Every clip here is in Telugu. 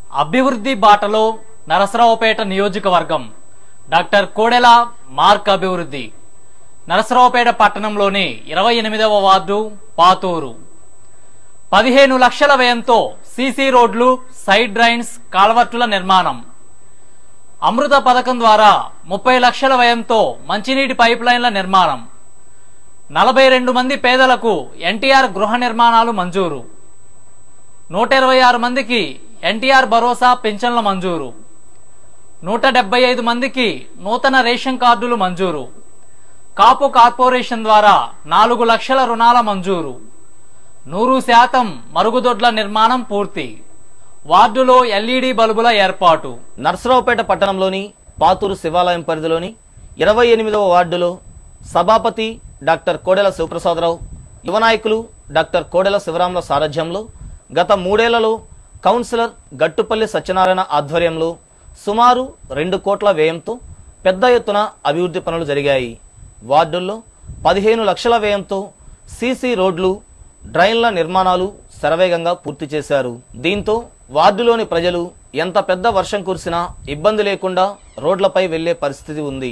అభివృద్ధి బాటలో నరసరావుపేట నియోజకవర్గం డాక్టర్ కోడెల మార్క్ అభివృద్ధి నరసరావుపేట పట్టణంలోని ఇరవై ఎనిమిదవ వార్డు పాతూరు పదిహేను లక్షల వ్యయంతో సీసీ రోడ్లు సైడ్ డ్రైన్స్ కాల్వర్టుల నిర్మాణం అమృత పథకం ద్వారా ముప్పై లక్షల వ్యయంతో మంచినీటి పైప్ లైన్ల నిర్మాణం నలభై రెండు మంది పేదలకు ఎన్టీఆర్ గృహ నిర్మాణాలు మంజూరు నూట ఇరవై ఆరు మందికి ఎన్టీఆర్ భరోసా పింఛన్ల మంజూరు నూట డెబ్బై ఐదు మందికి నూతన రేషన్ కార్డులు మంజూరు కాపు కార్పొరేషన్ ద్వారా నాలుగు లక్షల రుణాల మంజూరు నూరు శాతం మరుగుదొడ్ల నిర్మాణం పూర్తి వార్డులో ఎల్ఈడి బల్బుల ఏర్పాటు నర్సరావుపేట పట్టణంలోని పాతూరు శివాలయం పరిధిలోని ఇరవై ఎనిమిదవ వార్డులో సభాపతి డాక్టర్ కోడెల శివప్రసాదరావు యువ నాయకులు డాక్టర్ కోడెల శివరాముల సారథ్యంలో గత మూడేళ్లలో కౌన్సిలర్ గట్టుపల్లి సత్యనారాయణ ఆధ్వర్యంలో సుమారు రెండు కోట్ల వ్యయంతో పెద్ద ఎత్తున అభివృద్ధి పనులు జరిగాయి వార్డుల్లో పదిహేను లక్షల వ్యయంతో సీసీ రోడ్లు డ్రైన్ల నిర్మాణాలు శరవేగంగా పూర్తి చేశారు దీంతో వార్డులోని ప్రజలు ఎంత పెద్ద వర్షం కురిసినా ఇబ్బంది లేకుండా రోడ్లపై వెళ్లే పరిస్థితి ఉంది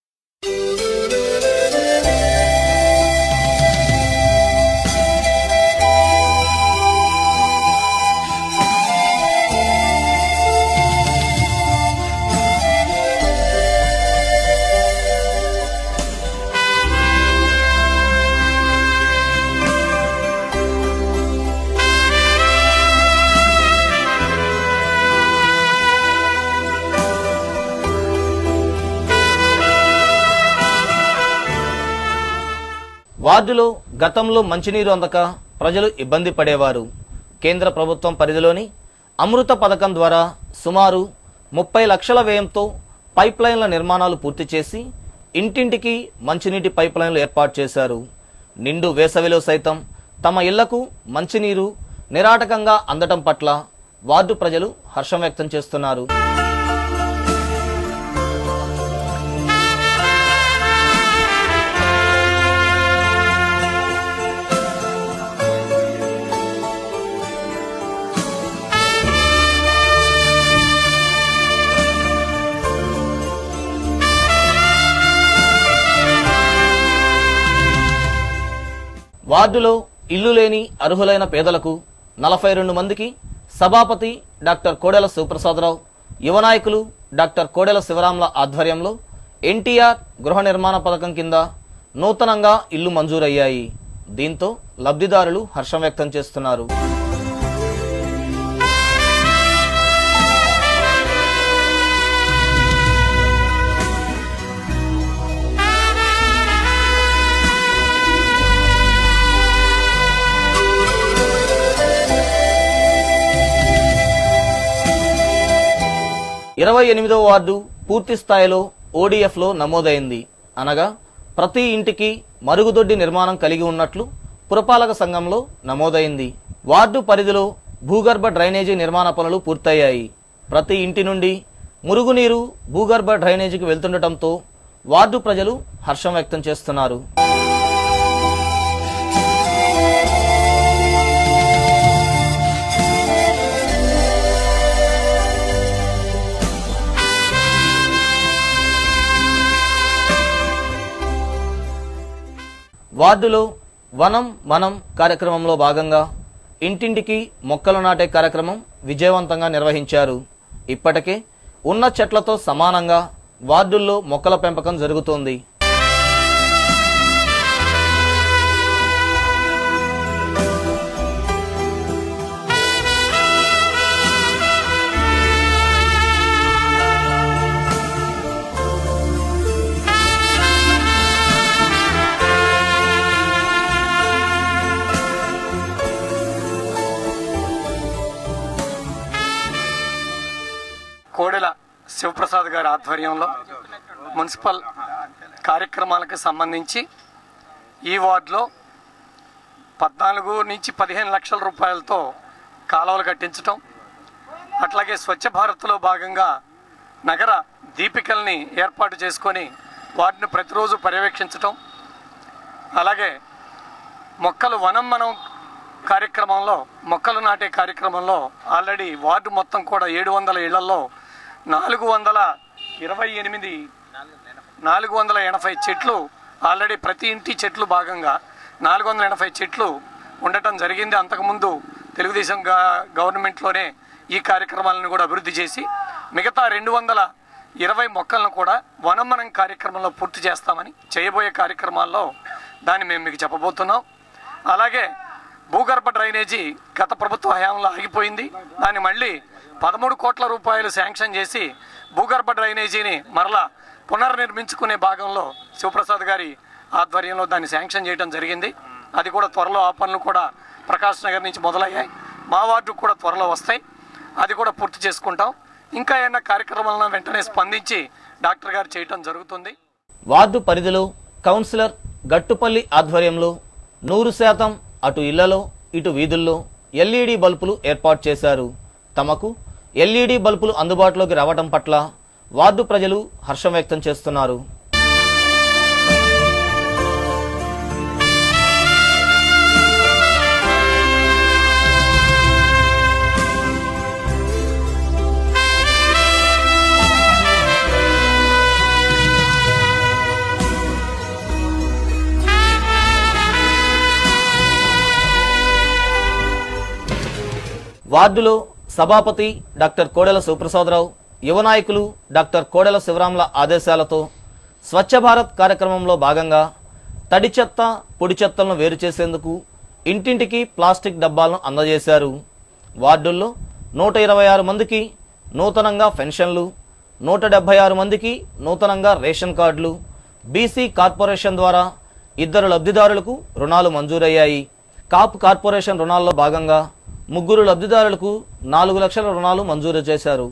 వార్డులో గతంలో మంచినీరు అందక ప్రజలు ఇబ్బంది పడేవారు కేంద్ర ప్రభుత్వం పరిధిలోని అమృత పథకం ద్వారా సుమారు ముప్పై లక్షల వ్యయంతో పైప్ లైన్ల నిర్మాణాలు పూర్తి చేసి ఇంటింటికి మంచినీటి పైప్ లైన్లు ఏర్పాటు చేశారు నిండు వేసవిలో సైతం తమ ఇళ్లకు మంచినీరు నిరాటకంగా అందటం పట్ల వార్డు ప్రజలు హర్షం వ్యక్తం చేస్తున్నారు వార్డులో ఇల్లు లేని అర్హులైన పేదలకు నలభై రెండు మందికి సభాపతి డాక్టర్ కోడెల శివప్రసాదరావు యువ నాయకులు డాక్టర్ కోడెల శివరాముల ఆధ్వర్యంలో ఎన్టీఆర్ గృహ నిర్మాణ పథకం కింద నూతనంగా ఇల్లు మంజూరయ్యాయి దీంతో లబ్ధిదారులు హర్షం వ్యక్తం చేస్తున్నారు ఇరవై ఎనిమిదవ వార్డు పూర్తి స్థాయిలో ఓడిఎఫ్ లో నమోదైంది అనగా ప్రతి ఇంటికి మరుగుదొడ్డి నిర్మాణం కలిగి ఉన్నట్లు పురపాలక సంఘంలో నమోదైంది వార్డు పరిధిలో భూగర్భ డ్రైనేజీ నిర్మాణ పనులు పూర్తయ్యాయి ప్రతి ఇంటి నుండి మురుగునీరు భూగర్భ డ్రైనేజీకి వెళ్తుండటంతో వార్డు ప్రజలు హర్షం వ్యక్తం చేస్తున్నారు వార్డులో వనం మనం కార్యక్రమంలో భాగంగా ఇంటింటికి మొక్కలు నాటే కార్యక్రమం విజయవంతంగా నిర్వహించారు ఇప్పటికే ఉన్న చెట్లతో సమానంగా వార్డుల్లో మొక్కల పెంపకం జరుగుతోంది కోడెల శివప్రసాద్ గారి ఆధ్వర్యంలో మున్సిపల్ కార్యక్రమాలకు సంబంధించి ఈ వార్డులో పద్నాలుగు నుంచి పదిహేను లక్షల రూపాయలతో కాలువలు కట్టించటం అట్లాగే స్వచ్ఛ భారత్లో భాగంగా నగర దీపికల్ని ఏర్పాటు చేసుకొని వాటిని ప్రతిరోజు పర్యవేక్షించటం అలాగే మొక్కలు వనం మనం కార్యక్రమంలో మొక్కలు నాటే కార్యక్రమంలో ఆల్రెడీ వార్డు మొత్తం కూడా ఏడు వందల ఇళ్లలో నాలుగు వందల ఇరవై ఎనిమిది నాలుగు వందల ఎనభై చెట్లు ఆల్రెడీ ప్రతి ఇంటి చెట్లు భాగంగా నాలుగు వందల ఎనభై చెట్లు ఉండటం జరిగింది అంతకుముందు తెలుగుదేశం గా- గవర్నమెంట్లోనే ఈ కార్యక్రమాలను కూడా అభివృద్ధి చేసి మిగతా రెండు వందల ఇరవై మొక్కలను కూడా వనమనం కార్యక్రమంలో పూర్తి చేస్తామని చేయబోయే కార్యక్రమాల్లో దాన్ని మేము మీకు చెప్పబోతున్నాం అలాగే భూగర్భ డ్రైనేజీ గత ప్రభుత్వ హయాంలో ఆగిపోయింది దాన్ని మళ్ళీ పదమూడు కోట్ల రూపాయలు శాంక్షన్ చేసి భూగర్భ డ్రైనేజీని మరలా పునర్నిర్మించుకునే భాగంలో శివప్రసాద్ గారి ఆధ్వర్యంలో దాన్ని శాంక్షన్ చేయడం జరిగింది అది కూడా త్వరలో ఆ పనులు కూడా ప్రకాష్ నగర్ నుంచి మొదలయ్యాయి మా వార్డు కూడా త్వరలో వస్తాయి అది కూడా పూర్తి చేసుకుంటాం ఇంకా ఏమైనా కార్యక్రమాలను వెంటనే స్పందించి డాక్టర్ గారు చేయటం జరుగుతుంది వార్డు పరిధిలో కౌన్సిలర్ గట్టుపల్లి ఆధ్వర్యంలో నూరు శాతం అటు ఇళ్లలో ఇటు వీధుల్లో ఎల్ఈడి బల్బులు ఏర్పాటు చేశారు తమకు ఎల్ఈడి బల్బులు అందుబాటులోకి రావడం పట్ల వార్డు ప్రజలు హర్షం వ్యక్తం చేస్తున్నారు వార్డులో సభాపతి డాక్టర్ కోడెల శివప్రసాదరావు యువ నాయకులు డాక్టర్ కోడెల శివరాముల ఆదేశాలతో స్వచ్ఛ భారత్ కార్యక్రమంలో భాగంగా తడి చెత్త పొడి చెత్తలను వేరు చేసేందుకు ఇంటింటికి ప్లాస్టిక్ డబ్బాలను అందజేశారు వార్డుల్లో నూట ఇరవై ఆరు మందికి నూతనంగా పెన్షన్లు నూట డెబ్బై ఆరు మందికి నూతనంగా రేషన్ కార్డులు బీసీ కార్పొరేషన్ ద్వారా ఇద్దరు లబ్ధిదారులకు రుణాలు మంజూరయ్యాయి కాప్ కార్పొరేషన్ రుణాల్లో భాగంగా ముగ్గురు లబ్ధిదారులకు నాలుగు లక్షల రుణాలు మంజూరు చేశారు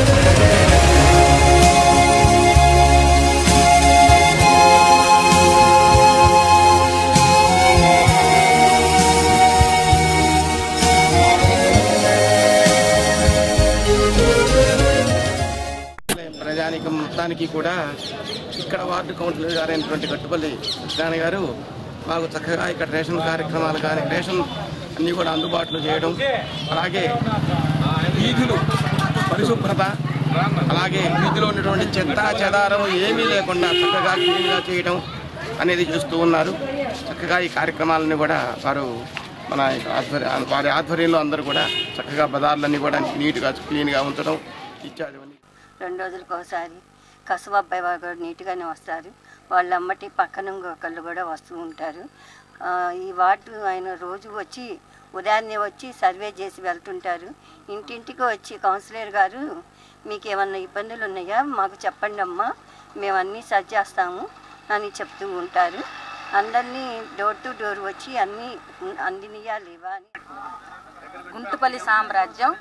ప్రజానికం మొత్తానికి కూడా ఇక్కడ వార్డు కౌన్సిలర్ గారైనటువంటి గట్టుపల్లి కృష్ణాని గారు మాకు చక్కగా ఇక్కడ రేషన్ కార్యక్రమాలు కానీ రేషన్ అన్నీ కూడా అందుబాటులో చేయడం అలాగే వీధులు పరిశుభ్రత అలాగే వీధిలో ఉన్నటువంటి చెత్త చెదారం ఏమీ లేకుండా చక్కగా క్లీన్గా చేయడం అనేది చూస్తూ ఉన్నారు చక్కగా ఈ కార్యక్రమాలని కూడా వారు మన ఆధ్వర్య వారి ఆధ్వర్యంలో అందరూ కూడా చక్కగా బజార్లన్నీ కూడా నీట్గా క్లీన్గా ఉంచడం ఇత్యాదివన్నీ రెండు రోజులకు ఒకసారి కసువ అబ్బాయి వాళ్ళు కూడా నీట్గానే వస్తారు వాళ్ళ అమ్మటి పక్కన ఇంకొకళ్ళు కూడా వస్తూ ఉంటారు ఆ, ఈ వార్డు ఆయన రోజు వచ్చి ఉదయాన్నే వచ్చి సర్వే చేసి వెళ్తుంటారు ఇంటింటికి వచ్చి కౌన్సిలర్ గారు మీకు ఏమన్నా ఇబ్బందులు ఉన్నాయా మాకు చెప్పండి అమ్మా మేము అన్నీ సరి చేస్తాము అని చెప్తూ ఉంటారు అందరినీ డోర్ టు డోర్ వచ్చి అన్నీ అందినయా లేవా అని గుంటుపల్లి సామ్రాజ్యం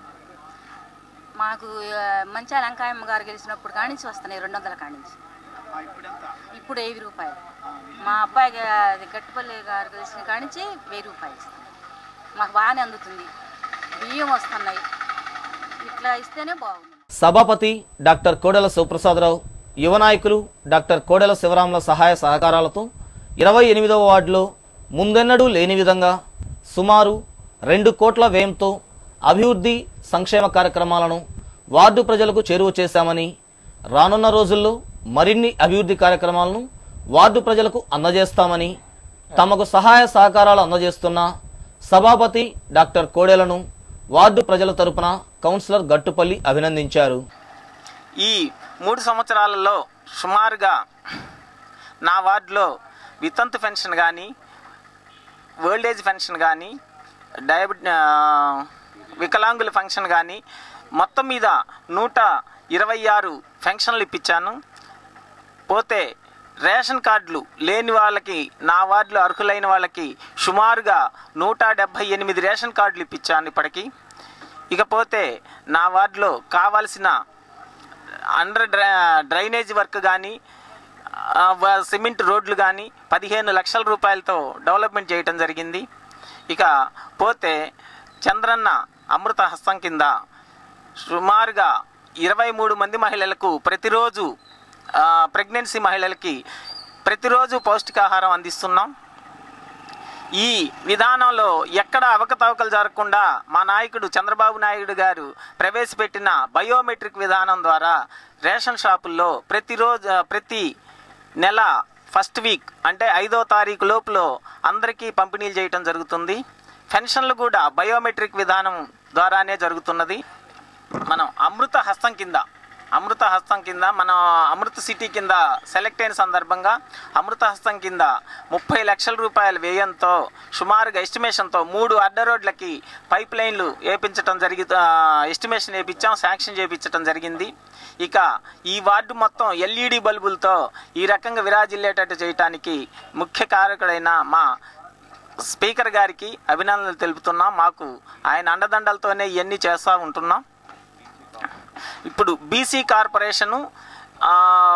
మాకు ఆ, మంచాల అంకాయమ్మ గారు గెలిచినప్పుడు కానించి వస్తున్నాయి రెండు వందల కానించి ఇప్పుడు వెయ్యి రూపాయలు మా అబ్బాయి గా- గట్టుపల్లి గారు గెలిచిన కానించి వెయ్యి రూపాయలు ఇస్తున్నారు మాకు బాగానే అందుతుంది బియ్యం వస్తున్నాయి ఇట్లా ఇస్తేనే బాగుంది సభాపతి డాక్టర్ కోడెల శివప్రసాదరావు యువ నాయకులు డాక్టర్ కోడెల శివరాముల సహాయ సహకారాలతో ఇరవై ఎనిమిదవ వార్డులో ముందెన్నడూ లేని విధంగా సుమారు రెండు కోట్ల వ్యయంతో అభివృద్ధి సంక్షేమ కార్యక్రమాలను వార్డు ప్రజలకు చేరువ చేశామని రానున్న రోజుల్లో మరిన్ని అభివృద్ధి కార్యక్రమాలను వార్డు ప్రజలకు అందజేస్తామని తమకు సహాయ సహకారాలు అందజేస్తున్న సభాపతి డాక్టర్ కోడెలను వార్డు ప్రజల తరపున కౌన్సిలర్ గట్టుపల్లి అభినందించారు ఈ మూడు సంవత్సరాలలో సుమారుగా నా వార్డులో వితంతు పెన్షన్ కానీ ఓల్డ్ ఏజ్ పెన్షన్ కానీ డయాబెట్ ఆ, వికలాంగుల ఫంక్షన్ కానీ మొత్తం మీద నూట ఇరవై ఆరు ఫంక్షన్లు ఇప్పించాను పోతే రేషన్ కార్డులు లేని వాళ్ళకి నా వార్డులో అర్హులైన వాళ్ళకి సుమారుగా నూట డెబ్భై ఎనిమిది రేషన్ కార్డులు ఇప్పించాను ఇప్పటికీ ఇకపోతే నా వార్డులో కావాల్సిన అండర్ డ్రై డ్రైనేజ్ వర్క్ కానీ సిమెంట్ రోడ్లు కానీ పదిహేను లక్షల రూపాయలతో డెవలప్మెంట్ చేయటం జరిగింది ఇక పోతే చంద్రన్న అమృత హస్తం కింద సుమారుగా ఇరవై మూడు మంది మహిళలకు ప్రతిరోజు ప్రెగ్నెన్సీ మహిళలకి ప్రతిరోజు పౌష్టికాహారం అందిస్తున్నాం ఈ విధానంలో ఎక్కడ అవకతవకలు జరగకుండా మా నాయకుడు చంద్రబాబు నాయుడు గారు ప్రవేశపెట్టిన బయోమెట్రిక్ విధానం ద్వారా రేషన్ షాపుల్లో ప్రతిరోజు ప్రతి నెల ఫస్ట్ వీక్ అంటే ఐదో తారీఖు లోపులో అందరికీ పంపిణీలు చేయటం జరుగుతుంది పెన్షన్లు కూడా బయోమెట్రిక్ విధానం ద్వారానే జరుగుతున్నది మనం అమృత హస్తం కింద అమృత హస్తం కింద మనం అమృత సిటీ కింద సెలెక్ట్ అయిన సందర్భంగా అమృత హస్తం కింద ముప్పై లక్షల రూపాయల వ్యయంతో సుమారుగా ఎస్టిమేషన్తో మూడు అడ్డ రోడ్లకి పైప్ లైన్లు వేపించడం జరిగి ఆ, ఎస్టిమేషన్ వేయించాం శాంక్షన్ చేయించడం జరిగింది ఇక ఈ వార్డు మొత్తం ఎల్ఈడి బల్బులతో ఈ రకంగా విరాజిల్లేటట్టు చేయటానికి ముఖ్య కారకుడైన మా స్పీకర్ గారికి అభినందనలు తెలుపుతున్నాం మాకు ఆయన అండదండలతోనే ఇవన్నీ చేస్తూ ఉంటున్నాం ఇప్పుడు బీసీ కార్పొరేషను ఆ,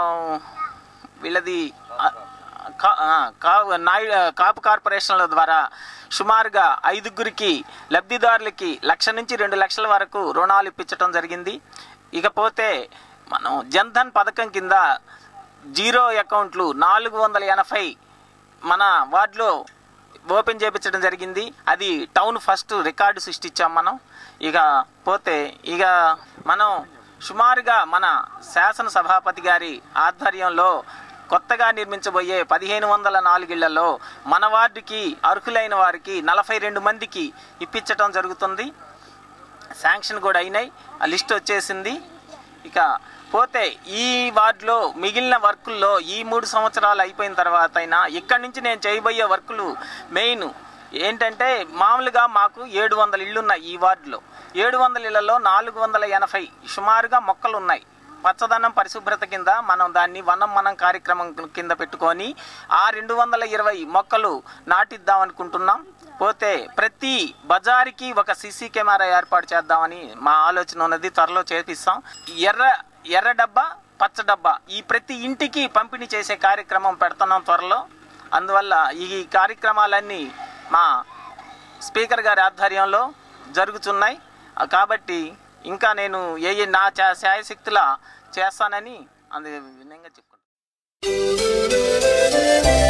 వీళ్ళది ఆ, కా- ఆ, కా- నాయు కాపు కార్పొరేషన్ల ద్వారా సుమారుగా ఐదుగురికి లబ్ధిదారులకి లక్ష నుంచి రెండు లక్షల వరకు రుణాలు ఇప్పించడం జరిగింది ఇకపోతే మనం జన్ధన్ పథకం కింద జీరో అకౌంట్లు నాలుగు వందల ఎనభై మన వార్డులో ఓపెన్ చేయించడం జరిగింది అది టౌన్ ఫస్ట్ రికార్డు సృష్టించాం మనం ఇక పోతే ఇక మనం సుమారుగా మన శాసన సభాపతి గారి ఆధ్వర్యంలో కొత్తగా నిర్మించబోయే పదిహేను వందల నాలుగిళ్లలో మన వార్డుకి అర్హులైన వారికి నలభై రెండు మందికి ఇప్పించటం జరుగుతుంది శాంక్షన్ కూడా అయినాయి ఆ లిస్ట్ వచ్చేసింది ఇక పోతే ఈ వార్డులో మిగిలిన వర్కుల్లో ఈ మూడు సంవత్సరాలు అయిపోయిన తర్వాత అయినా ఇక్కడి నుంచి నేను చేయబోయే వర్కులు మెయిన్ ఏంటంటే మామూలుగా మాకు ఏడు వందల ఇళ్ళు ఉన్నాయి ఈ వార్డులో ఏడు వందల ఇళ్లలో నాలుగు వందల ఎనభై సుమారుగా మొక్కలు ఉన్నాయి పచ్చదనం పరిశుభ్రత కింద మనం దాన్ని వనం మనం కార్యక్రమం కింద పెట్టుకొని ఆ రెండు వందల ఇరవై మొక్కలు నాటిద్దాం అనుకుంటున్నాం పోతే ప్రతి బజారుకి ఒక సీసీ కెమెరా ఏర్పాటు చేద్దామని మా ఆలోచన ఉన్నది త్వరలో చేపిస్తాం ఎర్ర ఎర్ర డబ్బా పచ్చ డబ్బా ఈ ప్రతి ఇంటికి పంపిణీ చేసే కార్యక్రమం పెడుతున్నాం త్వరలో అందువల్ల ఈ కార్యక్రమాలన్నీ మా స్పీకర్ గారి ఆధ్వర్యంలో జరుగుతున్నాయి ఆ కాబట్టి ఇంకా నేను ఏ ఏ నా చా- శాయశక్తులా చేస్తానని అందు వినంగా చెప్పుకుంటాను